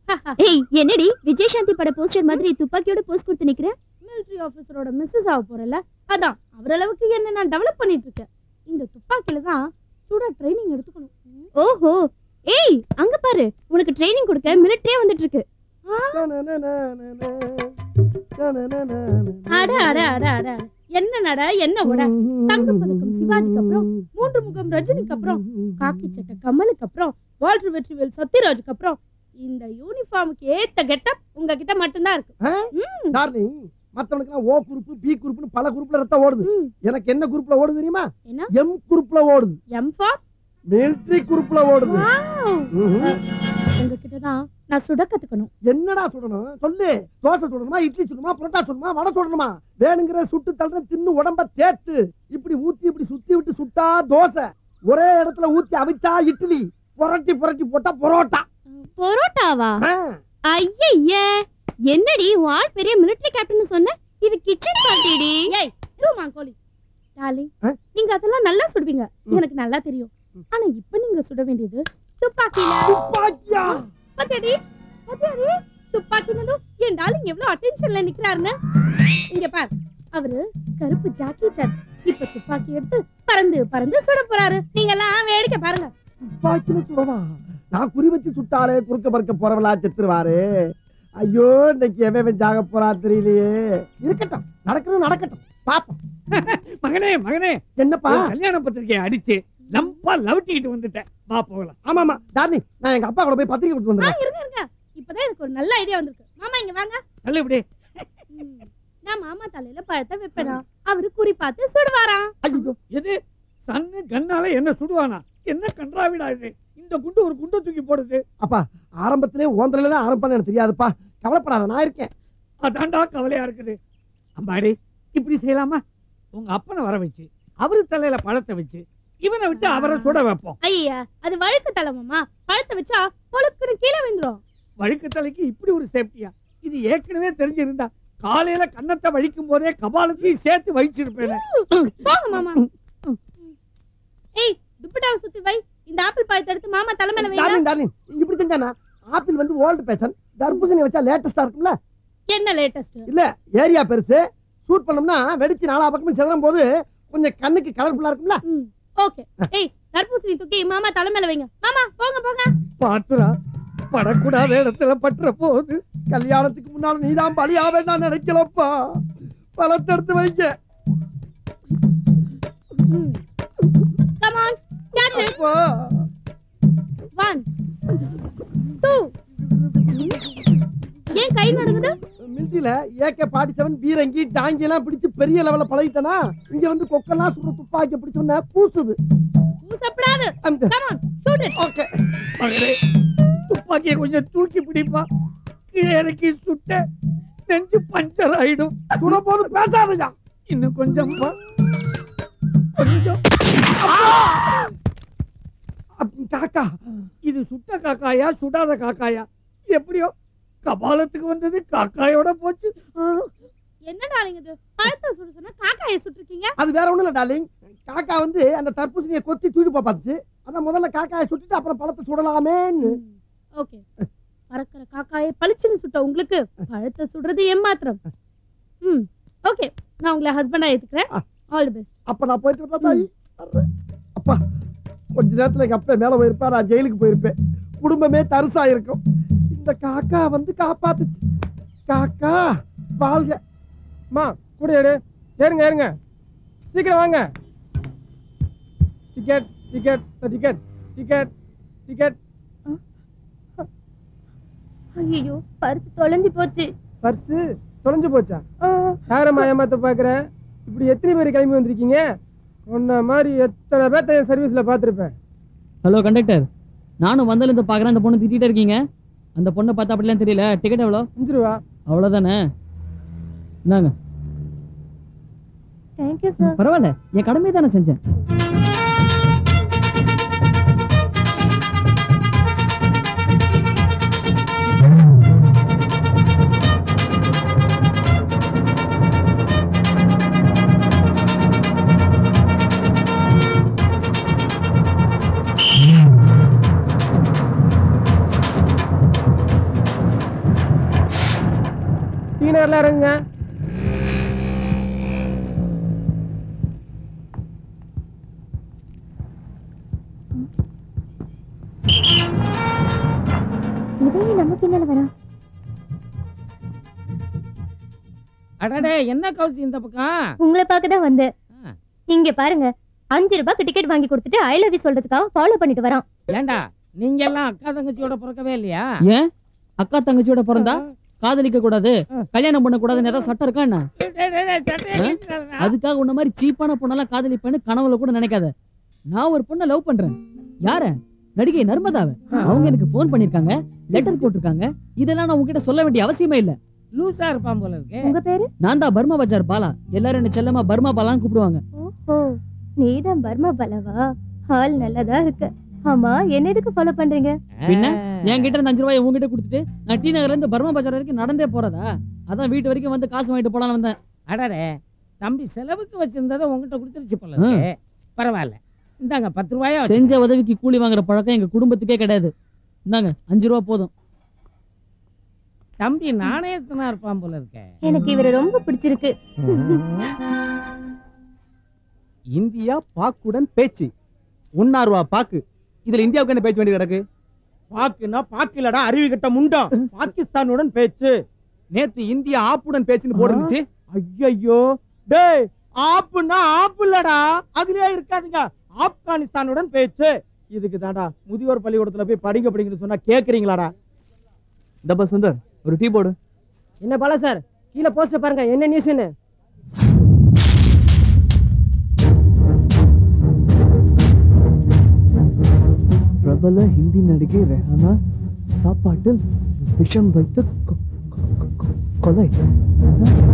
ஏய் என்னடி விஜயசாந்தி பட போஸ்டர் மாதிரி துப்பாக்கியோட போஸ்ட் கொடுத்து நிக்கிற மிலிட்டரி ஆபீசரோட மிஸ்ஸஸ் ஆக போறல அதான் அவரளவுக்கு என்ன நான் டெவலப் பண்ணிட்டு இருக்கேன் இந்த துப்பாக்கில தான் சுட ட்ரைனிங் எடுத்துக்கணும் ஓஹோ ஏய் அங்க பாரு உனக்கு ட்ரைனிங் கொடுக்க மிலிட்டரியே வந்துட்டு இருக்கு அட அட அட அட அட. என்ன நட என்ன உட தங்க பதக்கம் சிவாஜிக்கு அப்புறம் மூன்று முகம் ரஜினிக்கு அப்புறம் காக்கி சட்டை கமலுக்கு அப்புறம் வால்டர் வெற்றிவேல் சத்யராஜுக்கு அப்புறம் இந்த யூனிஃபார்முக்கு ஏத்த கெட்டப் உங்ககிட்ட மட்டும்தான் இருக்கு ம், டார்லிங் மத்தவனுக்கு ஓ குரூப் பி குரூப்னு பல குரூப்ல ரத்தம் ஓடுது ம். எனக்கு என்ன குரூப்ல ஓடுது தெரியுமா என்ன எம் குரூப்ல ஓடுது எம் ஃபார் மிலிட்டரி குரூப்ல ஓடுது ம்ஹும். உங்ககிட்ட தான் நான் சுட கத்துக்கணும் என்னடா சுடணும் சொல்லு தோசை சுடணுமா இட்லி சுடணுமா புரோட்டா சுடணுமா வடை சுடணுமா வேணுங்கிற சுட்டு தள்ளுற தின்னு உடம்ப தேத்து இப்படி ஊத்தி இப்படி சுத்தி விட்டு சுட்டா தோசை ஒரே இடத்துல ஊத்தி அவிச்சா இட்லி புரட்டி புரட்டி போட்டா பரோட்டா பரோட்டாவா ஆ, ஐயய்ய என்னடி உன் ஆள் பெரிய மிலிட்டரி கேப்டன் சொன்ன இது கிச்சன் பார்ட்டிடி ஏய் இருமா கோழி டார்லிங் ஆ? நீங்க அதெல்லாம் நல்லா சுடுவீங்க ம். எனக்கு நல்லா தெரியும் ஆனா இப்ப நீங்க சுட வேண்டியது துப்பாக்கில துப்பாக்கியா பாத்தியாடி பாத்தியாடி துப்பாக்கினதும் என் டார்லிங் எவ்வளவு அட்டென்ஷன்ல நிக்கிறாருன்னு இங்க பார் அவரு கருப்பு ஜாக்கி சான் இப்ப துப்பாக்கி எடுத்து பறந்து பறந்து சுட போறாரு நீங்க எல்லாம் வேடிக்கை பாருங்க துப்பாக்கில சுடவா நான் குறி வச்சு சுட்டாலே குறுக்க பறக்க போறவளா செத்துருவாரு ஐயோ இன்னைக்கு எவன் ஜாக போறா தெரியலையே இருக்கட்டும் நடக்கிறது நடக்கட்டும் பாப்போம் மகனே மகனே என்னப்பா உன் கல்யாண பத்திரிக்கையை அடிச்சு லம்பா லவட்டிக்கிட்டு வந்துட்டேன் வா போகலாம் ஆமா ஆமா டார்லிங் நான் எங்க அப்பா கூட போய் பத்திரிக்கை கொடுத்து ஆ, வந்துடுறேன் இருங்க இருங்க இப்பதான் எனக்கு ஒரு நல்ல ஐடியா வந்திருக்கு மாமா இங்க வாங்க தள்ளு இப்படி ம். நான் மாமா தலையில பழத்தை வைப்பேனா அவரு குறி பார்த்து சுடுவாராம் ஐயோ எது சன்னு கண்ணால என்ன சுடுவானா என்ன கன்றாவிடா இது இந்த குண்டு ஒரு குண்டை தூக்கி போடுது அப்பா ஆரம்பத்திலே ஓந்தல தான் ஆரம்பம் எனக்கு தெரியாதுப்பா கவலைப்படாத நான் இருக்கேன் அதான்டா கவலையா இருக்குது அம்பாடி இப்படி செய்யலாமா உங்க அப்பனை வர வச்சு அவரு தலையில பழத்தை வச்சு இவனை விட்டு அவரை சுட வைப்போம் ஐயா அது வழுக்கு தலை மாமா பழத்தை வச்சா பொழுக்குன்னு கீழே விழுந்துரும் வழுக்கு தலைக்கு இப்படி ஒரு சேஃப்டியா இது ஏற்கனவே தெரிஞ்சிருந்தா காலையில கன்னத்தை வழிக்கும் போதே கபாலத்தையும் சேர்த்து வழிச்சிருப்பேன் போங்க மாமா ஏய் துப்பட்டாவை சுத்தி வை இந்த ஆப்பிள் பழத்தை எடுத்து மாமா தலைமையில வைங்க டார்லிங் டார்லிங் இப்படி செஞ்சானா ஆப்பிள் வந்து ஓல்டு பேஷன் தர்பூசணி வச்சா லேட்டஸ்டா இருக்கும்ல என்ன லேட்டஸ்ட் இல்ல ஏரியா பெருசு ஷூட் பண்ணோம்னா வெடிச்சு நாலா பக்கமும் சிதறும் போது கொஞ்சம் கண்ணுக்கு கலர்ஃபுல்லா இருக்கும்ல ஓகே ஏய் தர்பூசணி தூக்கி மாமா தலைமையில வைங்க மாமா போங்க போங்க பாத்துரா படக்கூடாத இடத்துல பற்ற போகுது கல்யாணத்துக்கு முன்னால நீதான் பலியா வேண்டாம் நினைக்கலப்பா பழத்தை எடுத்து வைங்க கம் ஆன் கேட்ச் இட் அப்பா 1 2 ஏன் கை நடுங்குது மில்டில ஏகே பாட்டி செவன் பீரங்கி டாங்கி எல்லாம் பிடிச்சு பெரிய லெவல்ல பழகிட்டனா இங்க வந்து கொக்கெல்லாம் சுடுற துப்பாக்கி பிடிச்சோன்னா கூசுது ஊசப்படாது அந்த come on shoot it okay மகளே துப்பாக்கியை கொஞ்சம் தூக்கி பிடிப்பா கீழே இறக்கி சுட்ட நெஞ்சு பஞ்சர் ஆயிடும் சுட போது பேசாதயா இன்னும் கொஞ்சம் பா. கொஞ்சம் காக்கா இது சுட்ட காக்காயா சுடாத காக்காயா எப்படியோ கபாலத்துக்கு வந்தது காக்காயோட போச்சு ஆ, என்னடா நீங்க இது பழத்தை சுட சொன்னா காக்காயை சுட்டிருக்கீங்க அது வேற ஒண்ணும் இல்ல டார்லிங் காக்கா வந்து அந்த தர்பூசணியை கொத்தி தூக்கி பார்த்துச்சு அதான் முதல்ல காக்காயை சுட்டுட்டு அப்புறம் பழத்தை சுடலாமேன்னு ஓகே பறக்கிற காக்காயை பளிச்சுன்னு சுட்ட உங்களுக்கு பழத்தை சுடுறது ஏமாத்திரம் ம் ஓகே நான் உங்களை ஹஸ்பண்டா ஏத்துக்கிறேன் ஆல் தி பெஸ்ட் அப்ப நான் போயிட்டு வரேன் தாயி. அர்re. அப்பா கொஞ்ச நேரத்துல எங்க அப்பா மேல போயிருப்பா நான் ஜெயிலுக்கு போயிருப்பேன் குடும்பமே தரிசா இருக்கும் இந்த காக்கா வந்து காப்பாத்துச்சு காக்கா வாழ்க அம்மா கூட எடு ஏறுங்க ஏறுங்க சீக்கிரம் வாங்க ticket ticket sir ticket ticket ticket ஐயோ பரிசு தொலைஞ்சு போச்சு பர்ஸு தொலைஞ்சு போச்சா யாரம்மா ஏமாத்த பார்க்குற இப்படி எத்தனை பேர் கிளம்பி வந்திருக்கீங்க உன்ன மாதிரி எத்தனை பேர்த்த என் சர்வீஸில் பார்த்துருப்பேன் ஹலோ கண்டக்டர் நானும் வந்தலேருந்து பார்க்குறேன் அந்த பொண்ணு திட்டிகிட்டே இருக்கீங்க அந்த பொண்ணை பார்த்தா அப்படிலாம் தெரியல டிக்கெட் எவ்வளோ அஞ்சு ரூபா அவ்வளோதானே இந்தாங்க தேங்க்யூ சார் பரவாயில்ல என் கடமை தானே செஞ்சேன் டீ நகர்ல இறங்குங்க இவன் நம்ம பின்னால வரா அடடே என்ன கவுசி இந்த பக்கம் உங்களை பார்க்க தான் வந்தேன் ஆ. இங்க பாருங்க அஞ்சு ரூபாய்க்கு டிக்கெட் வாங்கி கொடுத்துட்டு ஐ லவ் யூ சொல்றதுக்காக ஃபாலோ பண்ணிட்டு வரான் ஏண்டா நீங்க எல்லாம் அக்கா தங்கச்சியோட பிறக்கவே இல்லையா ஏன் அக்கா தங்கச்சியோட பிறந்தா காதலிக்க கூடாது கல்யாணம் பண்ண கூடாதுன்னு ஏதாவது சட்டம் இருக்கா என்ன டேய், டேய், டேய், சட்டையை கிழிச்சிடாதடா. அதுக்காக உன்ன மாதிரி சீப்பான பொண்ணெல்லாம் காதலிப்பேன்னு கனவுல கூட நினைக்காத நான் ஒரு பொண்ணை லவ் பண்றேன் யார நடிகை நர்மதாவை அவங்க எனக்கு ஃபோன் பண்ணிருக்காங்க லெட்டர் போட்டிருக்காங்க இதெல்லாம் நான் உங்ககிட்ட சொல்ல வேண்டிய அவசியமே இல்ல லூசா இருப்பான் போல இருக்கு உங்க பேரு நான் தான் பர்மா பஜார் பாலா எல்லாரும் என்ன செல்லமா பர்மா பாலான்னு கூப்பிடுவாங்க ஓஹோ நீதான் பர்மா பலவா ஹால் நல்லதா இருக்கு ஆமா என்ன எதுக்கு ஃபாலோ பண்றீங்க பின்ன? என்கிட்ட இருந்து அஞ்சு ரூபாய் உங்ககிட்ட கொடுத்துட்டு நான் டி நகர்ல இருந்து பர்மா பஜார் வரைக்கும் நடந்தே போறதா அதான் வீட்டு வரைக்கும் வந்து காசு வாங்கிட்டு போலான்னு வந்தேன் அடடே தம்பி செலவுக்கு வச்சிருந்ததை உங்ககிட்ட கொடுத்துருச்சு போல இருக்கு பரவாயில்ல இந்தாங்க பத்து ரூபாயா வச்சு. செஞ்ச உதவிக்கு கூலி வாங்குற பழக்கம் எங்க குடும்பத்துக்கே கிடையாது இந்தாங்க அஞ்சு ரூபா போதும் தம்பி நாணயத்தனா இருப்பான் போல இருக்க எனக்கு இவரை ரொம்ப பிடிச்சிருக்கு இந்தியா பாக்குடன் பேச்சு உன்னார்வா பாக்கு இதுல இந்தியாவுக்கு என்ன பேச்சு வேண்டி கிடக்கு பாக்குன்னா பாக்கிலடா அருவி கட்ட முண்டம் பாகிஸ்தானுடன் பேச்சு நேத்து இந்தியா ஆப்புடன் பேச்சுன்னு போட்டுருந்துச்சு ஐயோ டேய் ஆப்புன்னா ஆப்பு இல்லடா அதுலயே இருக்காதுங்க ஆப்கானிஸ்தானுடன் பேச்சு இதுக்கு தாண்டா முதியோர் பள்ளிக்கூடத்துல போய் படிங்க படிங்கன்னு சொன்னா கேக்குறீங்களாடா டப்பா சுந்தர் ஒரு டீ போடு என்ன பல சார் கீழே போஸ்ட் பாருங்க என்ன நியூஸ்னு பிரபல ஹிந்தி நடிகை ரெஹானா சாப்பாட்டில் விஷம் வைத்து கொலை